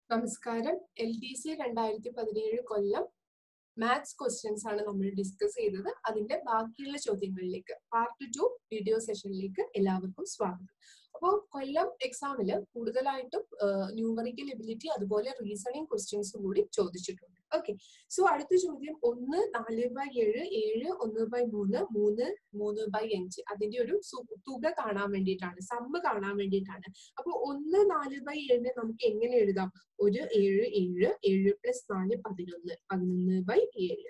നമസ്കാരം L D C രണ്ടായിരത്തി പതിനേഴ് കൊല്ലം മാത്സ് ക്വസ്റ്റ്യൻസ് ആണ് നമ്മൾ ഡിസ്കസ് ചെയ്തത് അതിന്റെ ബാക്കിയുള്ള ചോദ്യങ്ങളിലേക്ക് പാർട്ട് ടു വീഡിയോ സെഷനിലേക്ക് എല്ലാവർക്കും സ്വാഗതം അപ്പോൾ കൊല്ലം എക്സാമില് കൂടുതലായിട്ടും ന്യൂമറിക്കൽ എബിലിറ്റി അതുപോലെ റീസണിങ് ക്വസ്റ്റ്യൻസ് കൂടി ചോദിച്ചിട്ടുണ്ട് ഓക്കെ സോ അടുത്ത ചോദ്യം ഒന്ന് നാല് ബൈ ഏഴ് ഏഴ് ഒന്ന് ബൈ മൂന്ന് മൂന്ന് മൂന്ന് ബൈ അഞ്ച് അതിന്റെ ഒരു സു- തുക കാണാൻ വേണ്ടിയിട്ടാണ് സമ്മ് കാണാൻ വേണ്ടിയിട്ടാണ് അപ്പൊ ഒന്ന് നാല് ബൈ ഏഴിനെ നമുക്ക് എങ്ങനെ എഴുതാം ഒരു ഏഴ് ഏഴ് ഏഴ് പ്ലസ് നാല് പതിനൊന്ന് പതിനൊന്ന് ബൈ ഏഴ്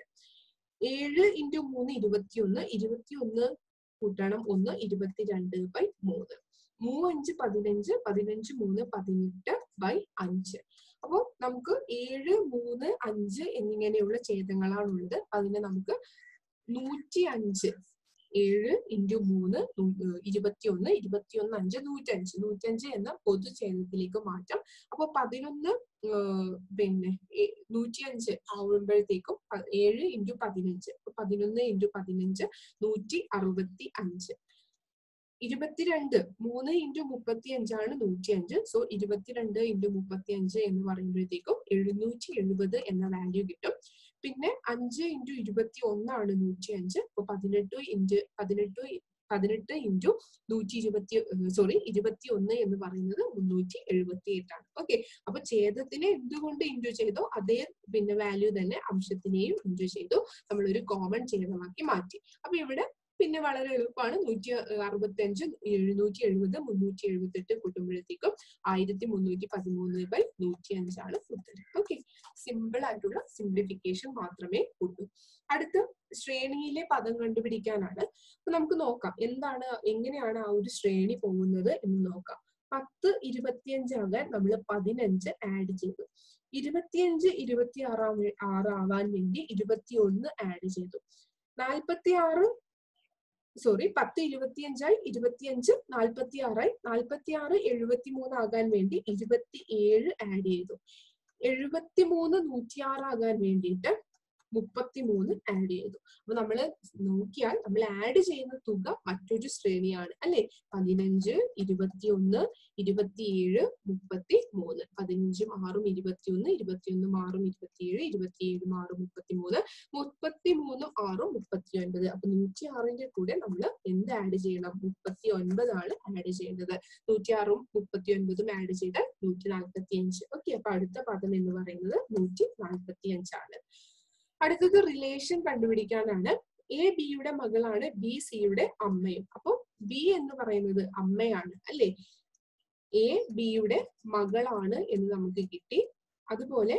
ഏഴ് ഇൻറ്റു മൂന്ന് ഇരുപത്തിയൊന്ന് ഇരുപത്തിയൊന്ന് കൂട്ടണം ഒന്ന് ഇരുപത്തിരണ്ട് ബൈ മൂന്ന് മൂവഞ്ച് പതിനഞ്ച് പതിനഞ്ച് മൂന്ന് പതിനെട്ട് ബൈ അഞ്ച് അപ്പോൾ നമുക്ക് ഏഴ് മൂന്ന് അഞ്ച് എന്നിങ്ങനെയുള്ള ഛേദങ്ങളാണുള്ളത് അതിനെ നമുക്ക് നൂറ്റി അഞ്ച് ഏഴ് ഇൻറ്റു മൂന്ന് ഇരുപത്തിയൊന്ന് ഇരുപത്തിയൊന്ന് അഞ്ച് നൂറ്റഞ്ച് നൂറ്റഞ്ച് എന്ന പൊതുഛേദത്തിലേക്ക് മാറ്റാം അപ്പൊ പതിനൊന്ന് ഏർ പിന്നെ നൂറ്റി അഞ്ച് ആവുമ്പോഴത്തേക്കും പ- ഏഴ് ഇൻറ്റു പതിനഞ്ച് അപ്പൊ പതിനൊന്ന് ഇൻറ്റു പതിനഞ്ച് നൂറ്റി അറുപത്തി അഞ്ച് ഇരുപത്തിരണ്ട് മൂന്ന് ഇൻറ്റു മുപ്പത്തി അഞ്ചാണ് നൂറ്റി അഞ്ച് സോ ഇരുപത്തിരണ്ട് ഇൻറ്റു മുപ്പത്തി അഞ്ച് എന്ന് പറയുമ്പോഴത്തേക്കും എഴുന്നൂറ്റി എഴുപത് എന്ന വാല്യൂ കിട്ടും പിന്നെ അഞ്ച് ഇൻറ്റു ഇരുപത്തി ഒന്നാണ് നൂറ്റി അഞ്ച് അപ്പൊ പതിനെട്ട് ഇൻറ്റു പതിനെട്ട് പതിനെട്ട് ഇൻറ്റു നൂറ്റി ഇരുപത്തി സോറി ഇരുപത്തി ഒന്ന് എന്ന് പറയുന്നത് മുന്നൂറ്റി എഴുപത്തി എട്ടാണ് ഓക്കെ അപ്പൊ ഛേദത്തിനെ എന്തുകൊണ്ട് ഇൻറ്റു ചെയ്തോ അതേ പിന്നെ വാല്യൂ തന്നെ അംശത്തിനെയും ഇൻറ്റു ചെയ്തു നമ്മൾ ഒരു കോമൺ ഛേദമാക്കി മാറ്റി അപ്പൊ ഇവിടെ പിന്നെ വളരെ എളുപ്പമാണ് നൂറ്റി അറുപത്തി അഞ്ച് എഴുന്നൂറ്റി എഴുപത് മുന്നൂറ്റി എഴുപത്തി എട്ട് കൂട്ടുമ്പോഴത്തേക്കും ആയിരത്തി മുന്നൂറ്റി പതിമൂന്ന് ബൈ നൂറ്റി അഞ്ചാണ് ഉത്തരം ഓക്കെ സിമ്പിൾ ആയിട്ടുള്ള സിംപ്ലിഫിക്കേഷൻ മാത്രമേ ഉള്ളൂ അടുത്ത ശ്രേണിയിലെ പദം കണ്ടുപിടിക്കാനാണ് അപ്പൊ നമുക്ക് നോക്കാം എന്താണ് എങ്ങനെയാണ് ആ ഒരു ശ്രേണി പോകുന്നത് എന്ന് നോക്കാം പത്ത് ഇരുപത്തിയഞ്ചാകാൻ നമ്മൾ പതിനഞ്ച് ആഡ് ചെയ്തു ഇരുപത്തിയഞ്ച് ഇരുപത്തി ആറാം ആറാവാൻ വേണ്ടി ഇരുപത്തി ഒന്ന് ആഡ് ചെയ്തു നാൽപ്പത്തി ആറ് സോറി പത്ത് ഇരുപത്തിയഞ്ചായി ഇരുപത്തിയഞ്ച് നാൽപ്പത്തി ആറായി നാൽപ്പത്തി ആറ് എഴുപത്തി മൂന്ന് ആകാൻ വേണ്ടി ഇരുപത്തി ഏഴ് ആഡ് ചെയ്തു എഴുപത്തി മൂന്ന് നൂറ്റിയാറാകാൻ വേണ്ടിയിട്ട് മുപ്പത്തിമൂന്ന് ആഡ് ചെയ്തു അപ്പൊ നമ്മൾ നോക്കിയാൽ നമ്മൾ ആഡ് ചെയ്യുന്ന തുക മറ്റൊരു ശ്രേണിയാണ് അല്ലെ പതിനഞ്ച് ഇരുപത്തിയൊന്ന് ഇരുപത്തിയേഴ് മുപ്പത്തി മൂന്ന് പതിനഞ്ചും ആറും ഇരുപത്തിയൊന്ന് ഇരുപത്തിയൊന്നും ആറും ഇരുപത്തിയേഴ് ഇരുപത്തിയേഴും ആറും മുപ്പത്തിമൂന്ന് മുപ്പത്തിമൂന്നും ആറും മുപ്പത്തി ഒൻപത് അപ്പൊ നൂറ്റി ആറിന്റെ കൂടെ നമ്മൾ എന്ത് ആഡ് ചെയ്യണം മുപ്പത്തി ഒൻപതാണ് ആഡ് ചെയ്യേണ്ടത് നൂറ്റി ആറും മുപ്പത്തി ഒൻപതും ആഡ് ചെയ്താൽ നൂറ്റി നാൽപ്പത്തി അഞ്ച് ഓക്കെ അപ്പൊ അടുത്ത പദം എന്ന് പറയുന്നത് നൂറ്റി നാൽപ്പത്തി അഞ്ചാണ് അടുത്തത് റിലേഷൻ കണ്ടുപിടിക്കാനാണ് എ ബിയുടെ മകളാണ് ബി സിയുടെ അമ്മയും അപ്പൊ ബി എന്ന് പറയുന്നത് അമ്മയാണ് അല്ലെ എ ബിയുടെ മകളാണ് എന്ന് നമുക്ക് കിട്ടി അതുപോലെ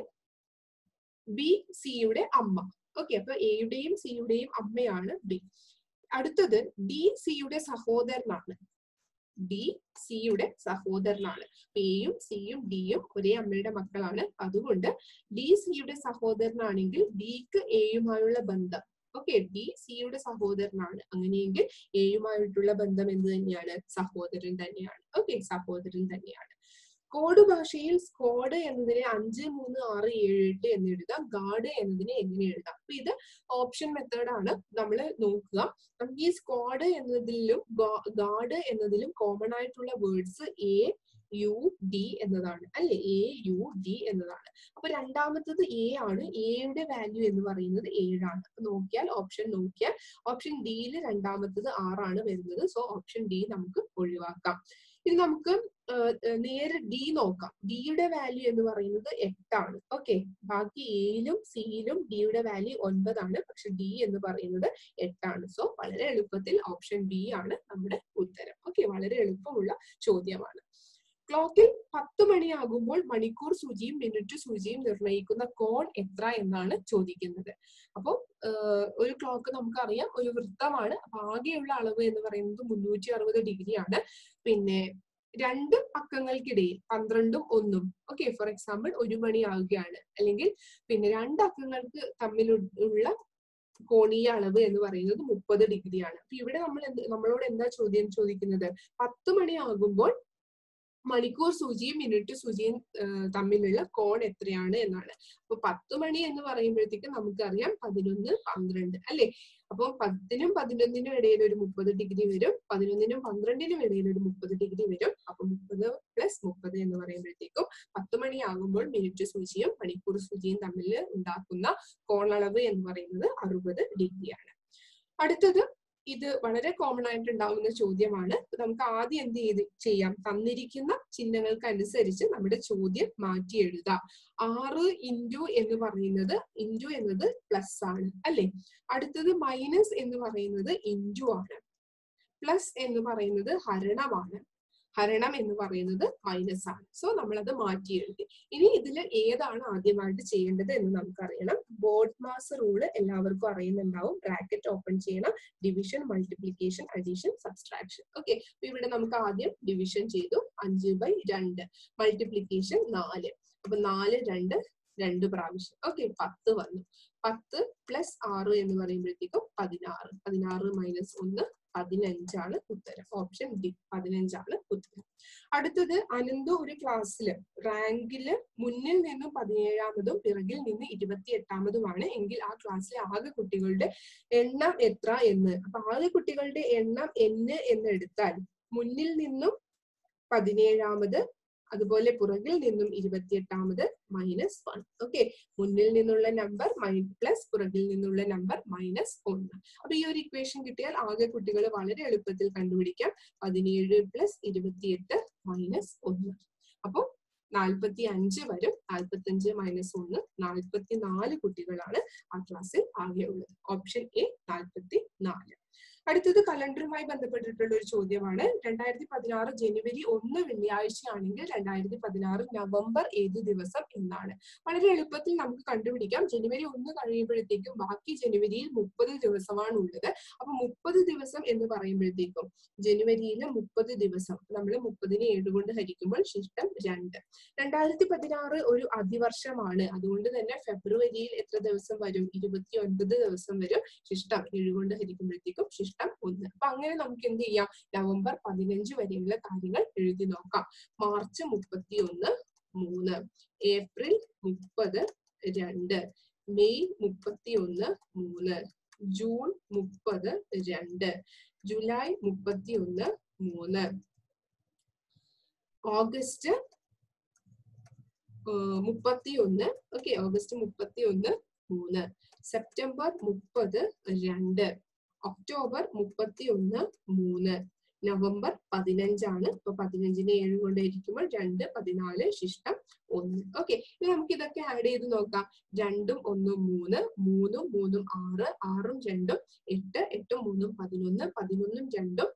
ബി സിയുടെ അമ്മ ഓക്കെ അപ്പൊ എയുടെയും സിയുടെയും അമ്മയാണ് ബി അടുത്തത് ഡി സിയുടെ സഹോദരനാണ് ഡി സിയുടെ സഹോദരനാണ് എയും സിയും ഡിയും ഒരേ അമ്മയുടെ മക്കളാണ് അതുകൊണ്ട് ഡി സിയുടെ സഹോദരനാണെങ്കിൽ ഡിക്ക് എയുമായുള്ള ബന്ധം ഓക്കെ ഡി സിയുടെ സഹോദരനാണ് അങ്ങനെയെങ്കിൽ എയുമായിട്ടുള്ള ബന്ധം എന്ത് തന്നെയാണ് സഹോദരൻ തന്നെയാണ് ഓക്കെ സഹോദരൻ തന്നെയാണ് കോഡ് ഭാഷയിൽ സ്ക്വാഡ് എന്നതിനെ അഞ്ച് മൂന്ന് ആറ് ഏഴ് എട്ട് എന്ന് എഴുതാം ഗാർഡ് എന്നതിനെ എങ്ങനെ എഴുതാം അപ്പൊ ഇത് ഓപ്ഷൻ മെത്തേഡ് ആണ് നമ്മൾ നോക്കുക നമുക്ക് ഈ സ്ക്വാഡ് എന്നതിലും ഗാർഡ് എന്നതിലും കോമൺ ആയിട്ടുള്ള വേർഡ്സ് എ യു ഡി എന്നതാണ് അല്ലെ എ യു ഡി എന്നതാണ് അപ്പൊ രണ്ടാമത്തത് എ ആണ് എയുടെ വാല്യൂ എന്ന് പറയുന്നത് ഏഴാണ് അപ്പൊ നോക്കിയാൽ ഓപ്ഷൻ നോക്കിയാൽ ഓപ്ഷൻ ഡിയിൽ രണ്ടാമത്തത് ആറാണ് വരുന്നത് സോ ഓപ്ഷൻ ഡി നമുക്ക് ഒഴിവാക്കാം ഇനി നമുക്ക് നേരെ ഡി നോക്കാം ഡിയുടെ വാല്യൂ എന്ന് പറയുന്നത് എട്ടാണ് ഓക്കെ ബാക്കി എയിലും സിയിലും ഡിയുടെ വാല്യൂ ഒൻപതാണ് പക്ഷെ ഡി എന്ന് പറയുന്നത് എട്ടാണ് സോ വളരെ എളുപ്പത്തിൽ ഓപ്ഷൻ ബി ആണ് നമ്മുടെ ഉത്തരം ഓക്കെ വളരെ എളുപ്പമുള്ള ചോദ്യമാണ് ക്ലോക്കിൽ പത്ത് മണിയാകുമ്പോൾ മണിക്കൂർ സൂചിയും മിനിറ്റ് സൂചിയും നിർണ്ണയിക്കുന്ന കോൺ എത്ര എന്നാണ് ചോദിക്കുന്നത് അപ്പോൾ ഒരു ക്ലോക്ക് നമുക്കറിയാം ഒരു വൃത്തമാണ് അപ്പൊ ആകെയുള്ള അളവ് എന്ന് പറയുന്നത് മുന്നൂറ്റി അറുപത് ഡിഗ്രി ആണ് പിന്നെ രണ്ട് അക്കങ്ങൾക്കിടയിൽ പന്ത്രണ്ടും ഒന്നും ഓക്കെ ഫോർ എക്സാമ്പിൾ ഒരു മണി ആവുകയാണ് അല്ലെങ്കിൽ പിന്നെ രണ്ട് അക്കങ്ങൾക്ക് തമ്മിലുള്ള കോണീയ അളവ് എന്ന് പറയുന്നത് മുപ്പത് ഡിഗ്രിയാണ് അപ്പൊ ഇവിടെ നമ്മൾ എന്ത് നമ്മളോട് എന്താ ചോദ്യം ചോദിക്കുന്നത് പത്ത് മണി ആകുമ്പോൾ മണിക്കൂർ സൂചിയും മിനിറ്റ് സൂചിയും ഏഹ് തമ്മിലുള്ള കോൺ എത്രയാണ് എന്നാണ് അപ്പൊ പത്ത് മണി എന്ന് പറയുമ്പോഴത്തേക്ക് നമുക്കറിയാം പതിനൊന്ന് പന്ത്രണ്ട് അല്ലെ അപ്പൊ പത്തിനും പതിനൊന്നിനും ഇടയിൽ ഒരു മുപ്പത് ഡിഗ്രി വരും പതിനൊന്നിനും പന്ത്രണ്ടിനും ഇടയിൽ ഒരു മുപ്പത് ഡിഗ്രി വരും അപ്പൊ മുപ്പത് പ്ലസ് മുപ്പത് എന്ന് പറയുമ്പോഴത്തേക്കും പത്ത് മണിയാകുമ്പോൾ മിനിറ്റ് സൂചിയും മണിക്കൂർ സൂചിയും തമ്മിൽ ഉണ്ടാക്കുന്ന കോണളവ് എന്ന് പറയുന്നത് അറുപത് ഡിഗ്രിയാണ് അടുത്തത് ഇത് വളരെ കോമൺ ആയിട്ട് ഉണ്ടാവുന്ന ചോദ്യമാണ് നമുക്ക് ആദ്യം എന്ത് ചെയ്ത് ചെയ്യാം തന്നിരിക്കുന്ന ചിഹ്നങ്ങൾക്ക് അനുസരിച്ച് നമ്മുടെ ചോദ്യം മാറ്റി എഴുതാം ആറ് ഇൻറ്റു എന്ന് പറയുന്നത് ഇൻറ്റു എന്നത് പ്ലസ് ആണ് അല്ലെ അടുത്തത് മൈനസ് എന്ന് പറയുന്നത് ഇൻറ്റു ആണ് പ്ലസ് എന്ന് പറയുന്നത് ഹരണമാണ് ഹരണം എന്ന് പറയുന്നത് മൈനസ് ആണ് സോ നമ്മളത് മാറ്റി എഴുതി ഇനി ഇതിൽ ഏതാണ് ആദ്യമായിട്ട് ചെയ്യേണ്ടത് എന്ന് നമുക്കറിയണം ബോർഡ് മാസ് റൂള് എല്ലാവർക്കും അറിയുന്നുണ്ടാവും ബ്രാക്കറ്റ് ഓപ്പൺ ചെയ്യണം division multiplication addition subtraction okay ഇവിടെ നമുക്ക് ആദ്യം ഡിവിഷൻ ചെയ്തു അഞ്ച് ബൈ രണ്ട് മൾട്ടിപ്ലിക്കേഷൻ നാല് അപ്പൊ നാല് രണ്ട് രണ്ട് പ്രാവശ്യം ഓക്കെ പത്ത് വന്നു പത്ത് പ്ലസ് ആറ് എന്ന് പറയുമ്പോഴത്തേക്കും പതിനാറ് പതിനാറ് മൈനസ് ഒന്ന് പതിനഞ്ചാണ് ഉത്തരം ഓപ്ഷൻ ഡി പതിനഞ്ചാണ് ഉത്തരം അടുത്തത് അനന്തു ഒരു ക്ലാസ്സിൽ റാങ്കില് മുന്നിൽ നിന്നും പതിനേഴാമതും പിറകിൽ നിന്ന് ഇരുപത്തി എട്ടാമതുമാണ് എങ്കിൽ ആ ക്ലാസ്സിലെ ആകെ കുട്ടികളുടെ എണ്ണം എത്ര എന്ന് അപ്പൊ ആകെ കുട്ടികളുടെ എണ്ണം എന്ന് എന്ന് എടുത്താൽ മുന്നിൽ നിന്നും പതിനേഴാമത് അതുപോലെ പുറകിൽ നിന്നും ഇരുപത്തിയെട്ടാമത് മൈനസ് വൺ ഓക്കെ മുന്നിൽ നിന്നുള്ള നമ്പർ പ്ലസ് പുറകിൽ നിന്നുള്ള നമ്പർ മൈനസ് ഒന്ന് അപ്പൊ ഈ ഒരു ഇക്വേഷൻ കിട്ടിയാൽ ആകെ കുട്ടികൾ വളരെ എളുപ്പത്തിൽ കണ്ടുപിടിക്കാം പതിനേഴ് പ്ലസ് ഇരുപത്തിയെട്ട് മൈനസ് ഒന്ന് അപ്പൊ നാൽപ്പത്തി അഞ്ച് വരും നാൽപ്പത്തി അഞ്ച് മൈനസ് ഒന്ന് നാൽപ്പത്തി നാല് കുട്ടികളാണ് ആ ക്ലാസ്സിൽ ആകെ ഉള്ളത് ഓപ്ഷൻ എ നാൽപ്പത്തി നാല് അടുത്തത് കലണ്ടറുമായി ബന്ധപ്പെട്ടിട്ടുള്ള ഒരു ചോദ്യമാണ് രണ്ടായിരത്തി പതിനാറ് ജനുവരി ഒന്ന് വെള്ളിയാഴ്ച ആണെങ്കിൽ രണ്ടായിരത്തി പതിനാറ് നവംബർ ഏത് ദിവസം എന്നാണ് വളരെ എളുപ്പത്തിൽ നമുക്ക് കണ്ടുപിടിക്കാം ജനുവരി ഒന്ന് കഴിയുമ്പോഴത്തേക്കും ബാക്കി ജനുവരിയിൽ മുപ്പത് ദിവസമാണ് ഉള്ളത് അപ്പൊ മുപ്പത് ദിവസം എന്ന് പറയുമ്പോഴത്തേക്കും ജനുവരിയിൽ മുപ്പത് ദിവസം നമ്മൾ മുപ്പതിനെ ഏഴ് കൊണ്ട് ഹരിക്കുമ്പോൾ ശിഷ്ടം രണ്ട് രണ്ടായിരത്തി പതിനാറ് ഒരു അതിവർഷമാണ് അതുകൊണ്ട് തന്നെ ഫെബ്രുവരിയിൽ എത്ര ദിവസം വരും ഇരുപത്തി ഒൻപത് ദിവസം വരും ശിഷ്ടം ഏഴ് കൊണ്ട് ഹരിക്കുമ്പോഴത്തേക്കും ശിഷ്ടം ഒന്ന് അപ്പൊ അങ്ങനെ നമുക്ക് എന്ത് ചെയ്യാം നവംബർ പതിനഞ്ച് വരെയുള്ള കാര്യങ്ങൾ എഴുതി നോക്കാം മാർച്ച് മുപ്പത്തി ഒന്ന് മൂന്ന് ഏപ്രിൽ മുപ്പത് രണ്ട് മെയ് മുപ്പത്തി ഒന്ന് മൂന്ന് ജൂൺ മുപ്പത് രണ്ട് ജൂലൈ മുപ്പത്തി ഒന്ന് മൂന്ന് ഓഗസ്റ്റ് മുപ്പത്തി ഒന്ന് ഓക്കെ ഓഗസ്റ്റ് മുപ്പത്തി ഒന്ന് മൂന്ന് സെപ്റ്റംബർ മുപ്പത് രണ്ട് ഒക്ടോബർ മുപ്പത്തി ഒന്ന് മൂന്ന് നവംബർ പതിനഞ്ചാണ് ഇപ്പൊ പതിനഞ്ചിനെ ഏഴ് കൊണ്ട് ഇരിക്കുമ്പോൾ രണ്ട് പതിനാല് ശിഷ്ടം ഒന്ന് ഓക്കെ ഇനി നമുക്ക് ഇതൊക്കെ ആഡ് ചെയ്ത് നോക്കാം രണ്ടും ഒന്നും മൂന്ന് മൂന്നും മൂന്നും ആറ് ആറും രണ്ടും എട്ട് എട്ടും മൂന്നും പതിനൊന്ന് പതിനൊന്നും രണ്ടും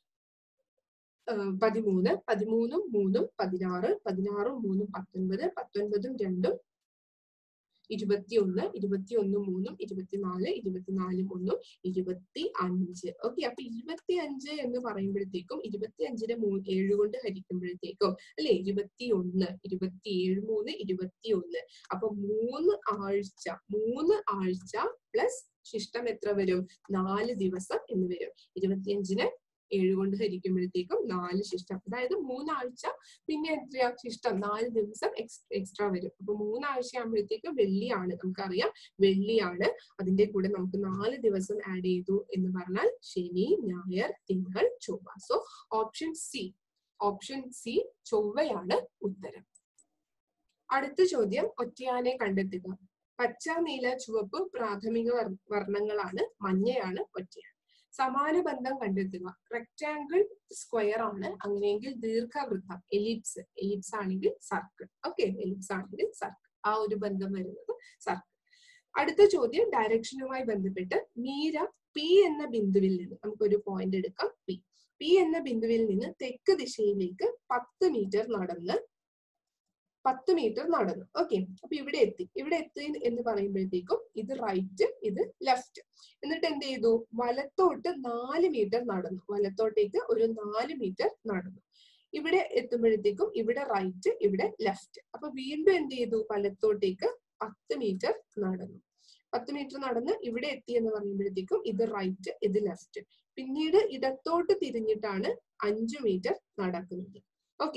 പതിമൂന്ന് പതിമൂന്നും മൂന്നും പതിനാറ് പതിനാറും മൂന്നും പത്തൊൻപത് പത്തൊൻപതും രണ്ടും ഇരുപത്തിയൊന്ന് ഇരുപത്തിയൊന്നും മൂന്നും ഇരുപത്തിനാല് ഇരുപത്തിനാലും ഒന്നും ഇരുപത്തി അഞ്ച് ഓക്കെ അപ്പൊ ഇരുപത്തി അഞ്ച് എന്ന് പറയുമ്പോഴത്തേക്കും ഇരുപത്തി അഞ്ചിനെ മൂ ഏഴ് കൊണ്ട് ഹരിക്കുമ്പോഴത്തേക്കും അല്ലെ ഇരുപത്തി ഒന്ന് ഇരുപത്തി ഏഴ് മൂന്ന് ഇരുപത്തി ഒന്ന് അപ്പൊ മൂന്ന് ആഴ്ച മൂന്ന് ആഴ്ച പ്ലസ് ശിഷ്ടം എത്ര വരും നാല് ദിവസം എന്ന് വരും ഇരുപത്തിയഞ്ചിന് ഏഴ് കൊണ്ട് ഹരിക്കുമ്പോഴത്തേക്കും നാല് ശിഷ്ടം അതായത് മൂന്നാഴ്ച പിന്നെ എത്രയാ ശിഷ്ടം നാല് ദിവസം എക്സ്ട്രാ വരും അപ്പൊ മൂന്നാഴ്ച ആകുമ്പോഴത്തേക്കും വെള്ളിയാണ് നമുക്കറിയാം വെള്ളിയാണ് അതിന്റെ കൂടെ നമുക്ക് നാല് ദിവസം ആഡ് ചെയ്തു എന്ന് പറഞ്ഞാൽ ശനി ഞായർ തിങ്കൾ ചൊവ്വ so option C option C ചൊവ്വയാണ് ഉത്തരം അടുത്ത ചോദ്യം ഒറ്റയാനെ കണ്ടെത്തുക പച്ച നീല ചുവപ്പ് പ്രാഥമിക വർണ്ണങ്ങളാണ് മഞ്ഞയാണ് ഒറ്റയാൻ സമാന ബന്ധം കണ്ടെത്തുക റെക്റ്റാങ്കിൾ സ്ക്വയർ ആണ് അങ്ങനെയെങ്കിൽ ദീർഘവൃത്തം എലിപ്സ് എലിപ്സ് ആണെങ്കിൽ സർക്കിൾ ഓക്കെ എലിപ്സ് ആണെങ്കിൽ സർക്കിൾ ആ ഒരു ബന്ധം വരുന്നത് സർക്കിൾ അടുത്ത ചോദ്യം ഡയറക്ഷനുമായി ബന്ധപ്പെട്ട് മീര പി എന്ന ബിന്ദുവിൽ നിന്ന് നമുക്കൊരു പോയിന്റ് എടുക്കാം പി പി എന്ന ബിന്ദുവിൽ നിന്ന് തെക്ക് ദിശയിലേക്ക് പത്ത് മീറ്റർ നടന്ന് പത്ത് മീറ്റർ നടന്നു ഓക്കെ അപ്പൊ ഇവിടെ എത്തി ഇവിടെ എത്തി എന്ന് പറയുമ്പോഴത്തേക്കും ഇത് റൈറ്റ് ഇത് ലെഫ്റ്റ് എന്നിട്ട് എന്ത് ചെയ്തു വലത്തോട്ട് നാല് മീറ്റർ നടന്നു വലത്തോട്ടേക്ക് ഒരു നാല് മീറ്റർ നടന്നു ഇവിടെ എത്തുമ്പോഴത്തേക്കും ഇവിടെ റൈറ്റ് ഇവിടെ ലെഫ്റ്റ് അപ്പൊ വീണ്ടും എന്ത് ചെയ്തു വലത്തോട്ടേക്ക് പത്ത് മീറ്റർ നടന്നു പത്ത് മീറ്റർ നടന്ന് ഇവിടെ എത്തി എന്ന് പറയുമ്പോഴത്തേക്കും ഇത് റൈറ്റ് ഇത് ലെഫ്റ്റ് പിന്നീട് ഇടത്തോട്ട് തിരിഞ്ഞിട്ടാണ് അഞ്ചു മീറ്റർ നടക്കുന്നത് ഓക്കെ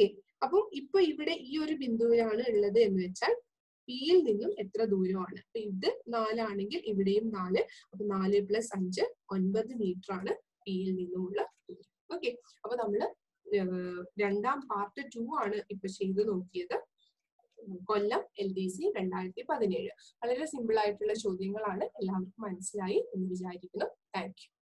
അപ്പം ഇപ്പൊ ഇവിടെ ഈ ഒരു ബിന്ദുവിലാണ് ഉള്ളത് എന്ന് വെച്ചാൽ പിയിൽ നിന്നും എത്ര ദൂരമാണ് അപ്പൊ ഇത് നാലാണെങ്കിൽ ഇവിടെയും നാല് അപ്പൊ നാല് പ്ലസ് അഞ്ച് ഒൻപത് മീറ്റർ ആണ് പിയിൽ നിന്നുമുള്ള ദൂരം ഓക്കെ അപ്പൊ നമ്മള് രണ്ടാം പാർട്ട് ടു ആണ് ഇപ്പൊ ചെയ്ത് നോക്കിയത് കൊല്ലം എൽ ഡി സി രണ്ടായിരത്തി പതിനേഴ് വളരെ സിമ്പിൾ ആയിട്ടുള്ള ചോദ്യങ്ങളാണ് എല്ലാവർക്കും മനസ്സിലായി എന്ന് വിചാരിക്കുന്നു താങ്ക് യു